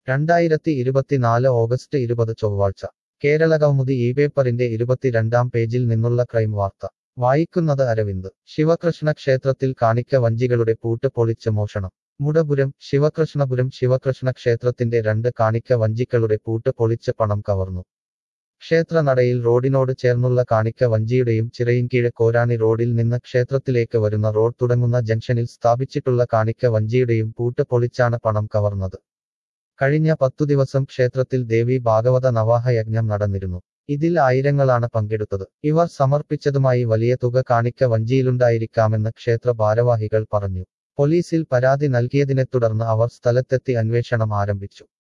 രണ്ടായിരത്തി ഇരുപത്തിനാല് ഓഗസ്റ്റ് ഇരുപത് ചൊവ്വാഴ്ച കേരളകൗമുദി ഈ പേപ്പറിന്റെ ഇരുപത്തിരണ്ടാം പേജിൽ നിന്നുള്ള ക്രൈം വാർത്ത വായിക്കുന്നത് അരവിന്ദ് ശിവകൃഷ്ണ ക്ഷേത്രത്തിൽ കാണിക്ക വഞ്ചികളുടെ പൂട്ട് പൊളിച്ച് മോഷണം മുടപുരം ശിവകൃഷ്ണപുരം ശിവകൃഷ്ണ ക്ഷേത്രത്തിന്റെ രണ്ട് കാണിക്ക വഞ്ചിക്കളുടെ പൂട്ട് പൊളിച്ച് പണം കവർന്നു ക്ഷേത്രനടയിൽ റോഡിനോട് ചേർന്നുള്ള കാണിക്ക വഞ്ചിയുടെയും ചിറയിൻകീഴ് കോരാണി റോഡിൽ നിന്ന് ക്ഷേത്രത്തിലേക്ക് വരുന്ന റോഡ് തുടങ്ങുന്ന ജംഗ്ഷനിൽ സ്ഥാപിച്ചിട്ടുള്ള കാണിക്ക വഞ്ചിയുടെയും പൂട്ട് പൊളിച്ചാണ് പണം കവർന്നത് കഴിഞ്ഞ പത്തു ദിവസം ക്ഷേത്രത്തിൽ ദേവി ഭാഗവത നവാഹ യജ്ഞം നടന്നിരുന്നു ഇതിൽ ആയിരങ്ങളാണ് പങ്കെടുത്തത് ഇവർ സമർപ്പിച്ചതുമായി വലിയ തുക കാണിക്ക വഞ്ചിയിലുണ്ടായിരിക്കാമെന്ന് ക്ഷേത്ര ഭാരവാഹികൾ പറഞ്ഞു പോലീസിൽ പരാതി നൽകിയതിനെ തുടർന്ന് അവർ സ്ഥലത്തെത്തി അന്വേഷണം ആരംഭിച്ചു